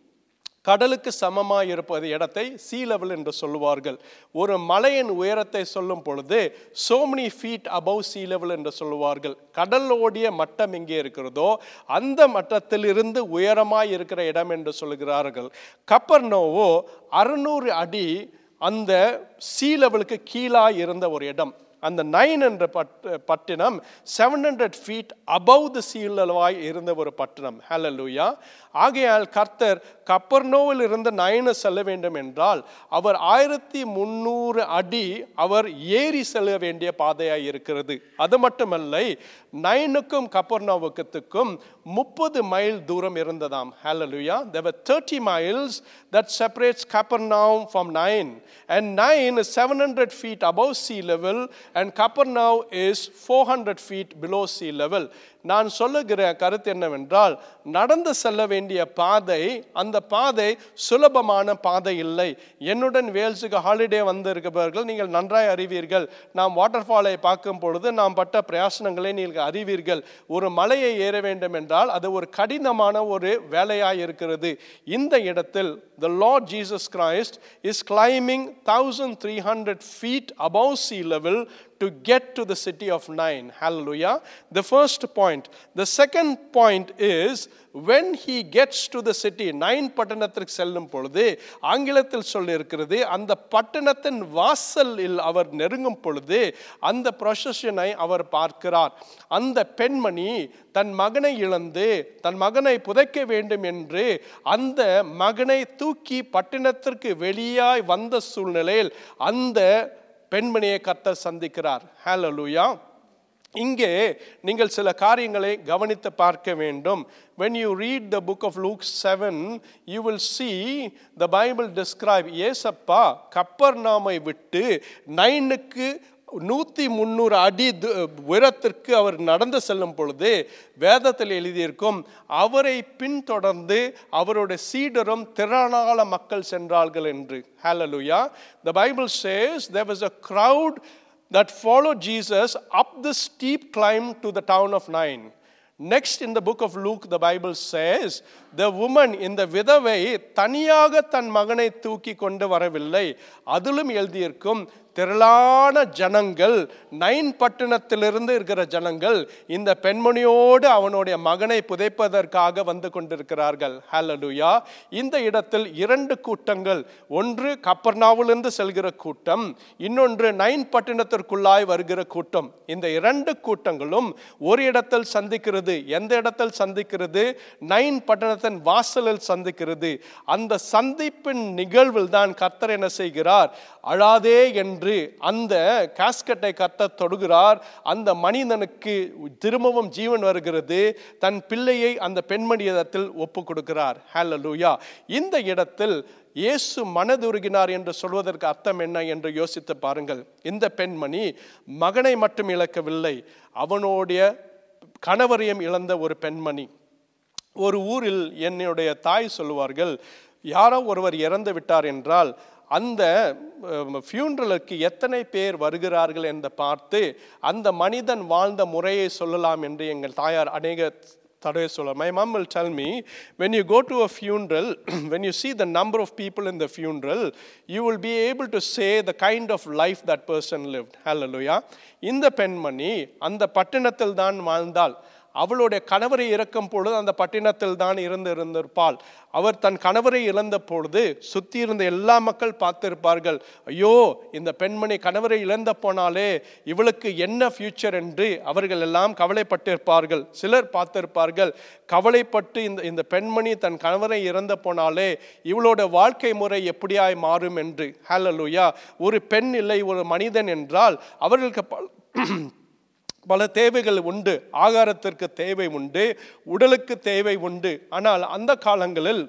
கடலுக்கு சமமாக இருப்பது இடத்தை சீ லெவல் என்று சொல்லுவார்கள் ஒரு மலையின் உயரத்தை சொல்லும் பொழுது so many feet above sea level என்று சொல்லுவார்கள் கடலோடைய மட்டம் எங்கே இருக்கிறதோ அந்த மட்டத்திலிருந்து உயரமாய் இருக்கிற இடம் என்று சொல்லுகிறார்கள் கப்பர்னோவோ அறுநூறு அடி அந்த சீ லெவலுக்கு கீழாய் இருந்த ஒரு இடம் அந்த நைன் என்ற பட் பட்டினம் seven hundred feet above the சீலவாய் இருந்த ஒரு பட்டணம் ஹalleluya ஆகையால் கர்த்தர் கப்பர்னோவில் இருந்த நைனை செல்ல வேண்டும் என்றால் அவர் ஆயிரத்தி முந்நூறு அடி அவர் ஏறி செல்ல வேண்டிய பாதையாய் இருக்கிறது அது மட்டுமல்ல நைனுக்கும் கப்பர்னோவுக்கத்துக்கும் முப்பது மைல் தூரம் இருந்ததாம் ஹalleluya there were 30 miles that separates Capernaum from nine and nine is 700 feet above sea level and Capernaum is 400 feet below sea level நான் சொல்லுகிற கருத்து என்னவென்றால் நடந்து செல்ல வேண்டிய பாதை அந்த பாதை சுலபமான பாதை இல்லை என்னுடன் வேல்ஸுக்கு ஹாலிடே வந்திருக்கிறவர்கள் நீங்கள் நன்றாய் அறிவீர்கள் நாம் வாட்டர் ஃபாலை பார்க்கும் பொழுது நாம் பட்ட பிரயாசனங்களை நீங்கள் அறிவீர்கள் ஒரு மலையை ஏற வேண்டும் என்றால் அது ஒரு கடினமான ஒரு வேலையாய் இருக்கிறது இந்த இடத்தில் the Lord Jesus Christ is climbing 1300 feet above sea level to get to the city of Nine. Hallelujah. The first point. The second point is when he gets to the city, Nain பட்டணத்திற்கு செல்லும் பொழுது ஆங்கிலத்தில் சொல்லியிருக்கிறது அந்த பட்டணத்தின் வாசலில் அவர் நெருங்கும் பொழுது அந்த ப்ரொசஷனை அவர் பார்க்கிறார் அந்த பெண்மணி தன் மகனை இழந்து தன் மகனை புதைக்க வேண்டும் என்று அந்த மகனை தூக்கி பட்டணத்திற்கு வெளியாய் வந்த சூழ்நிலையில் அந்த பெண்மணியை கர்த்தர் சந்திக்கிறார் ஹalleluya இங்கே நீங்கள் சில காரியங்களை கவனித்து பார்க்க வேண்டும் when you read the book of Luke 7 you will see the bible describe ஏசப்பா கப்பர்நாமை விட்டு நைனுக்கு நூற்றி முந்நூறு அடி து- உயரத்திற்கு அவர் நடந்து செல்லும் பொழுது வேதத்தில் எழுதியிருக்கும் அவரை பின்தொடர்ந்து அவருடைய சீடரும் திரளான மக்கள் சென்றார்கள் என்று ஹalleluya the bible says there was a crowd that followed Jesus up the steep climb to the town of Nain. Next, in the book of Luke, the Bible says, the woman இந்த விதவை தனியாக தன் மகனை தூக்கி கொண்டு வரவில்லை அதிலும் எழுதியிருக்கும் திரளான ஜனங்கள் நைன் பட்டணத்திலிருந்து இருக்கிற ஜனங்கள் இந்த பெண்மணியோடு அவனுடைய மகனை புதைப்பதற்காக வந்து கொண்டிருக்கிறார்கள் ஹalleluya இந்த இடத்தில் இரண்டு கூட்டங்கள் ஒன்று கப்பர்னாவிலிருந்து செல்கிற கூட்டம் இன்னொன்று நைன் பட்டணத்திற்குள்ளாய் வருகிற கூட்டம் இந்த இரண்டு கூட்டங்களும் ஒரு இடத்தில் சந்திக்கிறது எந்த இடத்தில் சந்திக்கிறது நைன் பட்டணத்தின் வாசலில் சந்திக்கிறது அந்த சந்திப்பின் நிகழ்வில் தான் கர்த்தர் என்ன செய்கிறார் அழாதே என்று அந்த காஸ்கட்டை கர்த்தர் தொடுகிறார் அந்த மனிதனுக்கு திரும்பவும் ஜீவன் வருகிறது தன் பிள்ளையை அந்த பெண்மணியிடத்தில் ஒப்பு கொடுக்கிறார் ஹalleluya இந்த இடத்தில் இயேசு மனதுருகினார் என்று சொல்வதற்கு அர்த்தம் என்ன என்று யோசித்து பாருங்கள் இந்த பெண்மணி மகனை மட்டும் இழக்கவில்லை அவனுடைய கணவரையும் இழந்த ஒரு பெண்மணி ஒரு ஊரில் என்னுடைய தாய் சொல்லுவார்கள் யாரோ ஒருவர் இறந்து விட்டார் என்றால் அந்த ஃபியூனரலுக்கு எத்தனை பேர் வருகிறார்கள் என்று பார்த்து அந்த மனிதன் வாழ்ந்த முறையை சொல்லலாம் என்று எங்கள் தாயார் அநேக தடவை சொல்ல my mom will tell me when you go to a funeral when you see the number of people in the funeral you will be able to say the kind of life that person lived hallelujah இந்த பெண்மணி அந்த பட்டணத்தில் தான் வாழ்ந்தாள் அவளுடைய கணவரை இறக்கும் பொழுது அந்த பட்டினத்தில் தான் இருந்து இருந்திருப்பாள் அவர் தன் கணவரை இழந்த பொழுது சுற்றி இருந்த எல்லா மக்கள் பார்த்திருப்பார்கள் ஐயோ இந்த பெண்மணி கணவரை இழந்த போனாலே இவளுக்கு என்ன ஃபியூச்சர் என்று அவர்கள் எல்லாம் கவலைப்பட்டிருப்பார்கள் சிலர் பார்த்திருப்பார்கள் கவலைப்பட்டு இந்த இந்த பெண்மணி தன் கணவரை இறந்த போனாலே இவளோட வாழ்க்கை முறை எப்படியாய் மாறும் என்று ஹalleluya ஒரு பெண் இல்லை ஒரு மனிதன் என்றால் அவர்களுக்கு பல- பல தேவைகள் உண்டு ஆகாரத்திற்கு தேவை உண்டு உடலுக்கு தேவை உண்டு ஆனால் அந்த காலங்களில்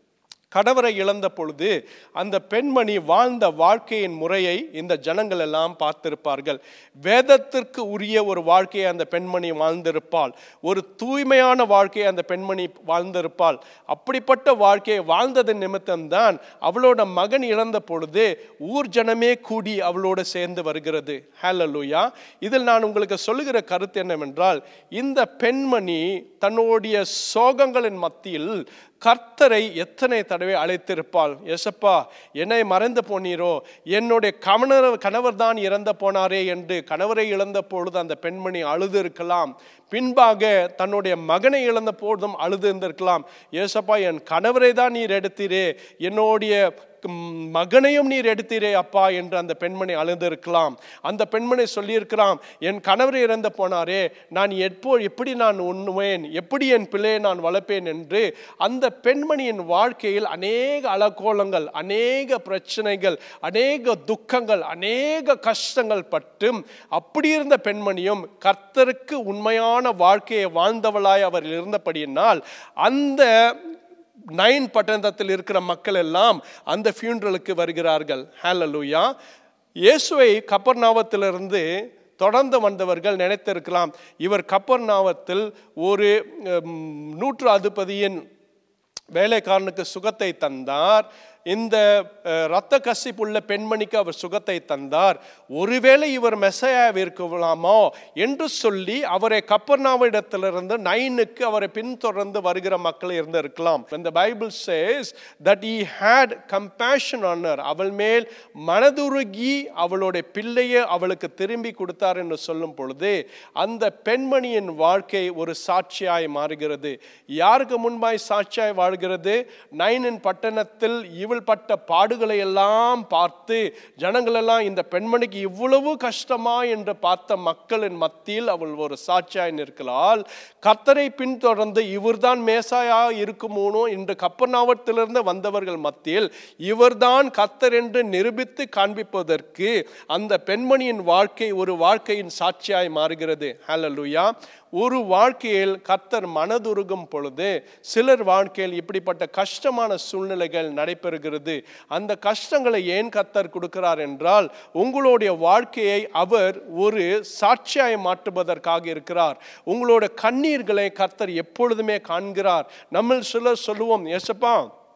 கணவரை இழந்த பொழுது அந்த பெண்மணி வாழ்ந்த வாழ்க்கையின் முறையை இந்த ஜனங்கள் எல்லாம் பார்த்திருப்பார்கள் வேதத்திற்கு உரிய ஒரு வாழ்க்கையை அந்த பெண்மணி வாழ்ந்திருப்பாள் ஒரு தூய்மையான வாழ்க்கையை அந்த பெண்மணி வாழ்ந்திருப்பாள் அப்படிப்பட்ட வாழ்க்கையை வாழ்ந்ததன் நிமித்தம்தான் அவளோட மகன் இழந்த பொழுது ஊர் ஜனமே கூடி அவளோடு சேர்ந்து வருகிறது ஹalleluya இதில் நான் உங்களுக்கு சொல்லுகிற கருத்து என்னவென்றால் இந்த பெண்மணி தன்னுடைய சோகங்களின் மத்தியில் கர்த்தரை எத்தனை தடவை அழைத்திருப்பாள் எசப்பா என்னை மறந்து போனீரோ என்னுடைய கணவர் கணவர் தான் இறந்த போனாரே என்று கணவரை இழந்த பொழுது அந்த பெண்மணி அழுது இருக்கலாம் பின்பாக தன்னுடைய மகனை இழந்த பொழுதும் அழுது இருந்திருக்கலாம் ஏசப்பா என் கணவரை தான் நீர் எடுத்தீரே என்னுடைய ம், மகனையும் நீர் எடுத்தீரே அப்பா என்று அந்த பெண்மணி அழுந்திருக்கலாம் அந்த பெண்மணி சொல்லியிருக்கலாம் என் கணவர் இறந்து போனாரே நான் எப்போ எப்படி நான் உண்ணுவேன் எப்படி என் பிள்ளையை நான் வளர்ப்பேன் என்று அந்த பெண்மணியின் வாழ்க்கையில் அநேக அலக்கோலங்கள் அநேக பிரச்சனைகள் அநேக துக்கங்கள் அநேக கஷ்டங்கள் பட்டும் அப்படி இருந்த பெண்மணியும் கர்த்தருக்கு உண்மையான வாழ்க்கையை வாழ்ந்தவளாய் அவர் இருந்தபடியினால் அந்த நைன் பட்டணத்தில் இருக்கிற மக்கள் எல்லாம் அந்த ஃபியூனரலுக்கு வருகிறார்கள் ஹalleluya இயேசுவை கப்பர்நாவத்திலிருந்து தொடர்ந்து வந்தவர்கள் நினைத்திருக்கலாம் இவர் கப்பர்நாவத்தில் ஒரு உம், நூற்று அதிபதியின் வேலைக்காரனுக்கு சுகத்தை தந்தார் இந்த அஹ், இரத்த கசிப்புள்ள பெண்மணிக்கு அவர் சுகத்தை தந்தார் ஒருவேளை இவர் மெசையாக இருக்கலாமோ என்று சொல்லி அவரை கப்பர்நாவிடத்திலிருந்து நைனுக்கு அவரை பின்தொடர்ந்து வருகிற மக்கள் இருந்திருக்கலாம் இந்த Bible says that he had compassion on her அவள் மேல் மனதுருகி அவளுடைய பிள்ளையை அவளுக்கு திரும்பி கொடுத்தார் என்று சொல்லும் பொழுது அந்த பெண்மணியின் வாழ்க்கை ஒரு சாட்சியாய் மாறுகிறது யாருக்கு முன்பாய் சாட்சியாய் வாழ்கிறது நைனின் பட்டணத்தில் இவள் பட்ட பாடுகளை எல்லாம் பார்த்து ஜனங்கள் எல்லாம் இந்த பெண்மணிக்கு இவ்வளவு கஷ்டமா என்று பார்த்த மக்களின் மத்தியில் அவள் ஒரு சாட்சியாய் நிற்கலால் கர்த்தரை பின்தொடர்ந்து இவர்தான் மேசாயா இருக்குமோனோ என்று கப்பர்நாவத்திலிருந்து வந்தவர்கள் மத்தியில் இவர்தான் கர்த்தர் என்று நிரூபித்து காண்பிப்பதற்கு அந்த பெண்மணியின் வாழ்க்கை ஒரு வாழ்க்கையின் சாட்சியாய் மாறுகிறது ஹalleluya ஒரு வாழ்க்கையில் கர்த்தர் மனதுருகும் பொழுது சிலர் வாழ்க்கையில் இப்படிப்பட்ட கஷ்டமான சூழ்நிலைகள் நடைபெறுகிறது அந்த கஷ்டங்களை ஏன் கர்த்தர் கொடுக்கிறார் என்றால் உங்களுடைய வாழ்க்கையை அவர் ஒரு சாட்சியாய் மாற்றுவதற்காக இருக்கிறார் உங்களோட கண்ணீர்களை கர்த்தர் எப்பொழுதுமே காண்கிறார் நம்ம சிலர் சொல்லுவோம் ஏசப்பா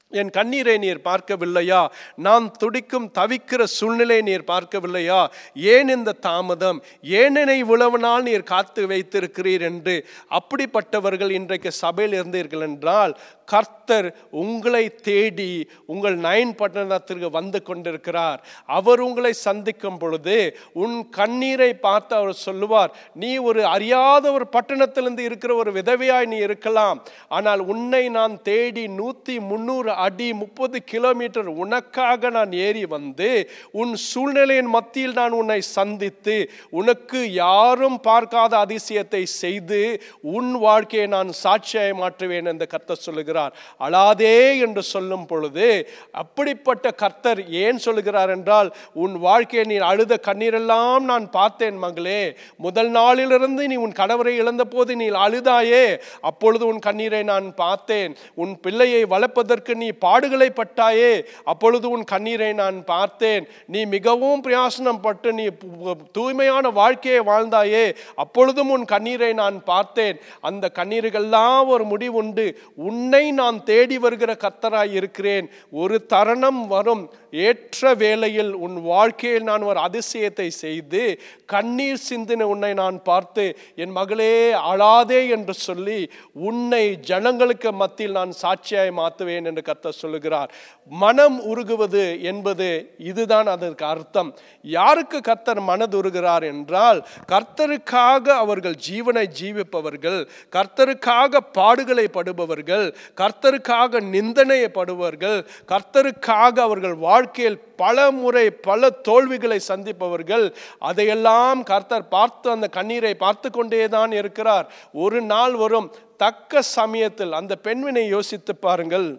என் கண்ணீரை நீர் பார்க்கவில்லையா நான் துடிக்கும் தவிக்கிற சூழ்நிலை நீர் பார்க்கவில்லையா ஏன் இந்த தாமதம் ஏனெனை இவ்வளவு நாள் நீர் காத்து வைத்திருக்கிறீர் என்று அப்படிப்பட்டவர்கள் இன்றைக்கு சபையில் இருந்தீர்கள் என்றால் கர்த்தர் உங்களை தேடி உங்கள் நயன் பட்டணத்திற்கு வந்து கொண்டிருக்கிறார் அவர் உங்களை சந்திக்கும் பொழுது உன் கண்ணீரை பார்த்து அவர் சொல்லுவார் நீ ஒரு அறியாத ஒரு பட்டணத்திலிருந்து இருக்கிற ஒரு விதவையாய் நீ இருக்கலாம் ஆனால் உன்னை நான் தேடி நூற்றி முந்நூறு அடி முப்பது கிலோமீட்டர் உனக்காக நான் ஏறி வந்து உன் சூழ்நிலையின் மத்தியில் நான் உன்னை சந்தித்து உனக்கு யாரும் பார்க்காத அதிசயத்தை செய்து உன் வாழ்க்கையை நான் சாட்சியாய் மாற்றுவேன் என்று கர்த்தர் சொல்லுகிறார் அழாதே என்று சொல்லும் பொழுது அப்படிப்பட்ட கர்த்தர் ஏன் சொல்லுகிறார் என்றால் உன் வாழ்க்கையை நீ அழுத கண்ணீரெல்லாம் நான் பார்த்தேன் மகளே முதல் நாளிலிருந்து நீ உன் கணவரை இழந்த போது நீ அழுதாயே அப்பொழுது உன் கண்ணீரை நான் பார்த்தேன் உன் பிள்ளையை வளர்ப்பதற்கு நீ பாடுகளை பட்டாயே அப்பொழுது உன் கண்ணீரை நான் பார்த்தேன் நீ மிகவும் பிரயாசனம் பட்டு நீ பு- தூய்மையான வாழ்க்கையை வாழ்ந்தாயே அப்பொழுதும் உன் கண்ணீரை நான் பார்த்தேன் அந்த கண்ணீருக்கெல்லாம் ஒரு முடிவுண்டு உன்னை நான் தேடி வருகிற கர்த்தராய் இருக்கிறேன் ஒரு தருணம் வரும் ஏற்ற வேளையில் உன் வாழ்க்கையில் நான் ஒரு அதிசயத்தை செய்து கண்ணீர் சிந்தின உன்னை நான் பார்த்து என் மகளே அழாதே என்று சொல்லி உன்னை ஜனங்களுக்கு மத்தியில் நான் சாட்சியாய் மாற்றுவேன் என்று கர்த்தர் சொல்லுகிறார் மனம் உருகுவது என்பது இதுதான் அதற்கு அர்த்தம் யாருக்கு கர்த்தர் மனதுருகிறார் என்றால் கர்த்தருக்காக அவர்கள் ஜீவனை ஜீவிப்பவர்கள் கர்த்தருக்காக பாடுகளை படுபவர்கள் கர்த்தருக்காக நிந்தனையப்படுபவர்கள் கர்த்தருக்காக அவர்கள் வாழ்க்கையில் பல முறை பல தோல்விகளை சந்திப்பவர்கள் அதையெல்லாம் கர்த்தர் பார்த்து அந்த கண்ணீரை பார்த்து கொண்டே தான் இருக்கிறார் ஒரு நாள் வரும் தக்க சமயத்தில் அந்த பெண்வினை யோசித்து பாருங்கள்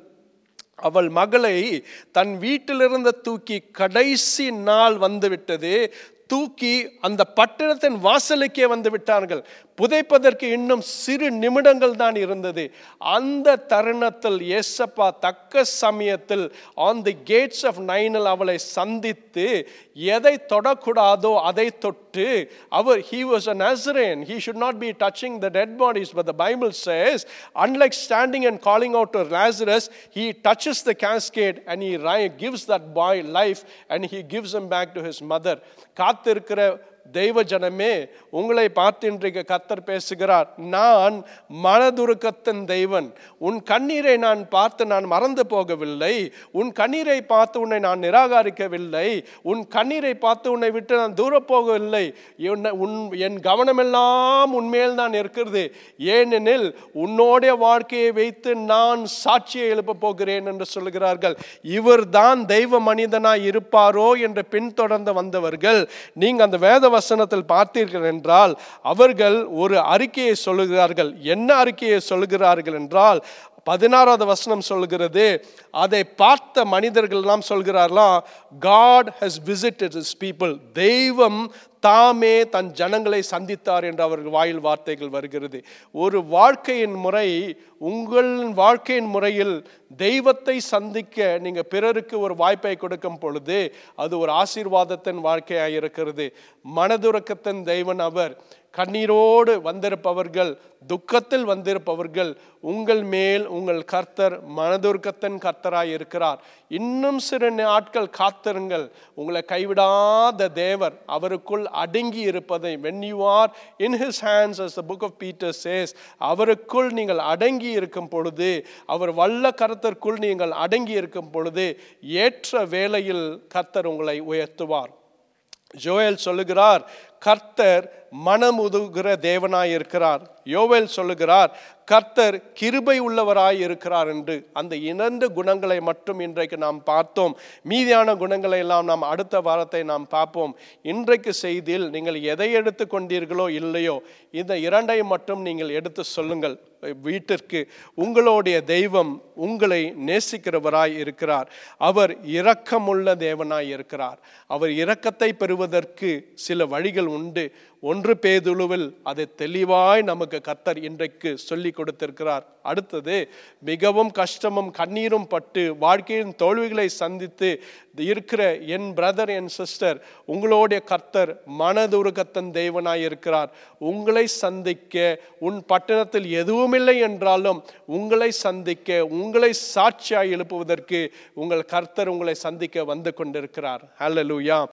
அவள் மகளை தன் வீட்டிலிருந்து தூக்கி கடைசி நாள் வந்துவிட்டது தூக்கி அந்த பட்டணத்தின் வாசலுக்கே வந்து விட்டார்கள் புதைப்பதற்கு இன்னும் சிறு நிமிடங்கள் தான் இருந்தது அந்த தருணத்தில் ஏசப்பா தக்க சமயத்தில் ஆன் தி கேட்ஸ் ஆஃப் நைனில் அவளை சந்தித்து எதை தொடக்கூடாதோ அதை தொட்டு அவர் he was a Nazarene he should not be touching the dead bodies but the Bible says unlike standing and calling out to Lazarus he touches the cascade and he ri- gives that boy life and he gives him back to his mother காத்திருக்கிற தெய்வ ஜனமே உங்களை பார்த்து இன்றைக்கு கத்தர் பேசுகிறார் நான் மனதுருக்கத்தின் தெய்வன் உன் கண்ணீரை நான் பார்த்து நான் மறந்து போகவில்லை உன் கண்ணீரை பார்த்து உன்னை நான் நிராகரிக்கவில்லை உன் கண்ணீரை பார்த்து உன்னை விட்டு நான் தூர போகவில்லை உன்னை- உன் என் கவனமெல்லாம் உன்மேல் தான் இருக்கிறது ஏனெனில் உன்னோடைய வாழ்க்கையை வைத்து நான் சாட்சியை எழுப்ப போகிறேன் என்று சொல்கிறார்கள் இவர் தான் தெய்வ மனிதனாய் இருப்பாரோ என்று பின்தொடர்ந்து வந்தவர்கள் நீங்க அந்த வேத வசனத்தில் பார்த்தீர்கள் என்றால் அவர்கள் ஒரு அறிக்கையை சொல்லுகிறார்கள் என்ன அறிக்கையை சொல்லுகிறார்கள் என்றால் பதினாறாவது வசனம் சொல்கிறது அதை பார்த்த மனிதர்கள் எல்லாம் சொல்கிறார்களாம் God has visited his people தெய்வம் தாமே தன் ஜனங்களை சந்தித்தார் என்று அவர்கள் வாயில் வார்த்தைகள் வருகிறது ஒரு வாழ்க்கையின் முறை உங்கள் வாழ்க்கையின் முறையில் தெய்வத்தை சந்திக்க நீங்க பிறருக்கு ஒரு வாய்ப்பை கொடுக்கும் பொழுது அது ஒரு ஆசீர்வாதத்தின் வாழ்க்கையாக இருக்கிறது மனதுறக்கத்தின் தெய்வன் அவர் கண்ணீரோடு வந்திருப்பவர்கள் துக்கத்தில் வந்திருப்பவர்கள் உங்கள் மேல் உங்கள் கர்த்தர் மனதுருக்கத்தின் கர்த்தராய் இருக்கிறார் இன்னும் சில நாட்கள் காத்திருங்கள் உங்களை கைவிடாத தேவர் அவருக்குள் அடங்கி இருப்பதை when you are in his hands as the book of Peter says அவருக்குள் நீங்கள் அடங்கி இருக்கும் பொழுது அவர் வல்ல கருத்திற்குள் நீங்கள் அடங்கி இருக்கும் பொழுது ஏற்ற வேளையில் கர்த்தர் உங்களை உயர்த்துவார் ஜோயல் சொல்லுகிறார் கர்த்தர் மனமுதுகிற தேவனாய் இருக்கிறார் யோவேல் சொல்லுகிறார் கர்த்தர் கிருபை உள்ளவராய் இருக்கிறார் என்று அந்த இரண்டு குணங்களை மட்டும் இன்றைக்கு நாம் பார்த்தோம் மீதியான குணங்களை எல்லாம் நாம் அடுத்த வாரத்தை நாம் பார்ப்போம் இன்றைக்கு செய்தியில் நீங்கள் எதை எடுத்து கொண்டீர்களோ இல்லையோ இந்த இரண்டை மட்டும் நீங்கள் எடுத்து சொல்லுங்கள் வீட்டிற்கு உங்களுடைய தெய்வம் உங்களை நேசிக்கிறவராய் இருக்கிறார் அவர் இரக்கமுள்ள தேவனாய் இருக்கிறார் அவர் இரக்கத்தை பெறுவதற்கு சில வழிகள் சூழ்நிலைகள் உண்டு ஒன்று பேதுழுவில் அதை தெளிவாய் நமக்கு கர்த்தர் இன்றைக்கு சொல்லி கொடுத்திருக்கிறார் அடுத்தது மிகவும் கஷ்டமும் கண்ணீரும் பட்டு வாழ்க்கையின் தோல்விகளை சந்தித்து இருக்கிற என் பிரதர் என் சிஸ்டர் உங்களுடைய கர்த்தர் மனதுருக்கத்தன் தேவனாய் இருக்கிறார் உங்களை சந்திக்க உன் பட்டணத்தில் எதுவுமில்லை என்றாலும் உங்களை சந்திக்க உங்களை சாட்சியாய் எழுப்புவதற்கு உங்கள் கர்த்தர் உங்களை சந்திக்க வந்து கொண்டிருக்கிறார் ஹalleluya